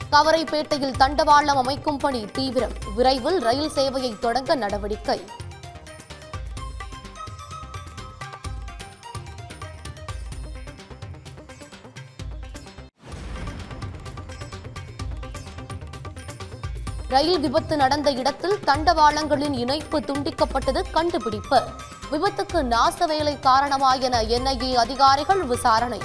கவரைப்பேட்டையில் தண்டவாளம் அமைக்கும் பணி தீவிரம் விரைவில் ரயில் சேவையை தொடங்க நடவடிக்கை ரயில் விபத்து நடந்த இடத்தில் தண்டவாளங்களின் இணைப்பு துண்டிக்கப்பட்டது கண்டுபிடிப்பு விபத்துக்கு நாச வேலை காரணமா என என்ஐஏ அதிகாரிகள் விசாரணை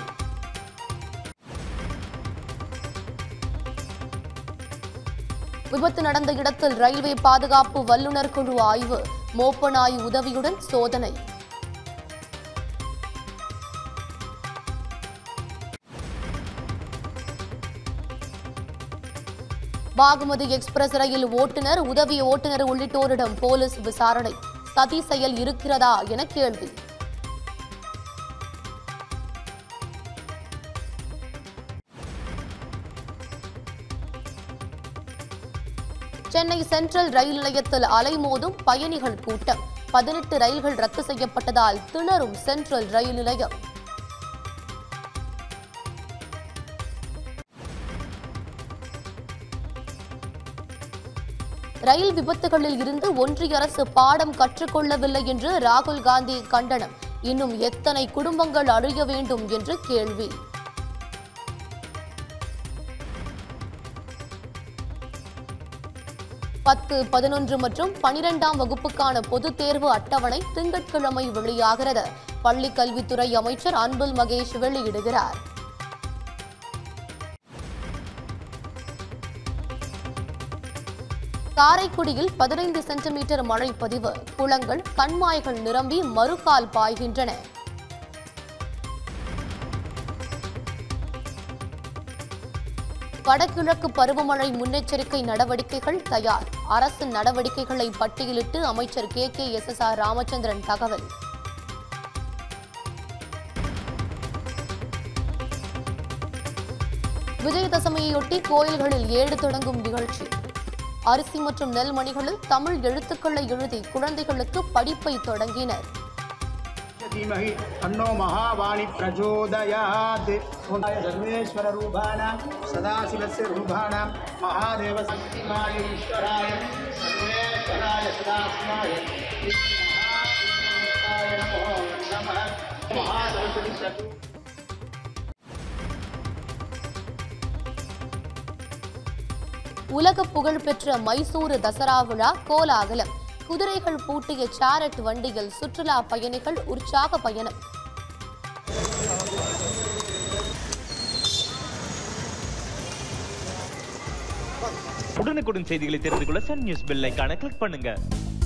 விபத்து நடந்த இடத்தில் ரயில்வே பாதுகாப்பு வல்லுநர் குழு ஆய்வு மோப்ப நாய் உதவியுடன் சோதனை பாகுமதி எக்ஸ்பிரஸ் ரயில் ஓட்டுநர் உதவி ஓட்டுநர் உள்ளிட்டோரிடம் போலீஸ் விசாரணை சதி செயல் இருக்கிறதா என கேள்வி சென்னை சென்ட்ரல் ரயில் நிலையத்தில் அலைமோதும் பயணிகள் கூட்டம் பதினெட்டு ரயில்கள் ரத்து செய்யப்பட்டதால் திணறும் சென்ட்ரல் ரயில் நிலையம் ரயில் விபத்துகளில் இருந்து ஒன்றிய அரசு பாடம் கற்றுக்கொள்ளவில்லை என்று ராகுல் காந்தி கண்டனம் இன்னும் எத்தனை குடும்பங்கள் அழிய வேண்டும் என்று கேள்வி பத்து பதினொன்று மற்றும் பனிரெண்டாம் வகுப்புக்கான பொதுத் தேர்வு அட்டவணை திங்கட்கிழமை வெளியாகிறது பள்ளிக் கல்வித்துறை அமைச்சர் அன்பில் மகேஷ் வெளியிடுகிறார் காரைக்குடியில் பதினைந்து சென்டிமீட்டர் மழை பதிவு குளங்கள் கண்மாய்கள் நிரம்பி மறுகால் பாய்கின்றன வடகிழக்கு பருவமழை முன்னெச்சரிக்கை நடவடிக்கைகள் தயார் அரசு நடவடிக்கைகளை பட்டியலிட்டு அமைச்சர் K K S S R Ramachandran தகவல் விஜயதசமியையொட்டி கோயில்களில் ஏடு தொடங்கும் நிகழ்ச்சி அரிசி மற்றும் நெல் மணிகளில் தமிழ் எழுத்துக்களை எழுதி குழந்தைகளுக்கு படிப்பை தொடங்கினர் धीमहि तन्नो महावाणी प्रचोदयात् ओमाय सर्वेश्वररूपाणां सदाशिवस्य रूपाणां महादेव शक्तिमाय ईश्वराय सर्वेश्वराय सदाशिवाय महादेवाय नमो नमः महासरस्वती चतुर् உலக புகழ்பெற்ற மைசூரு தசரா விழா கோலாகலம் குதிரைகள் பூட்டிய சாரட் வண்டியில் சுற்றுலா பயணிகள் உற்சாக பயணம் உடனுக்குடன் செய்திகளை தெரிந்து கொள்ள சன் நியூஸ் பெல் ஐகானை கிளிக் பண்ணுங்க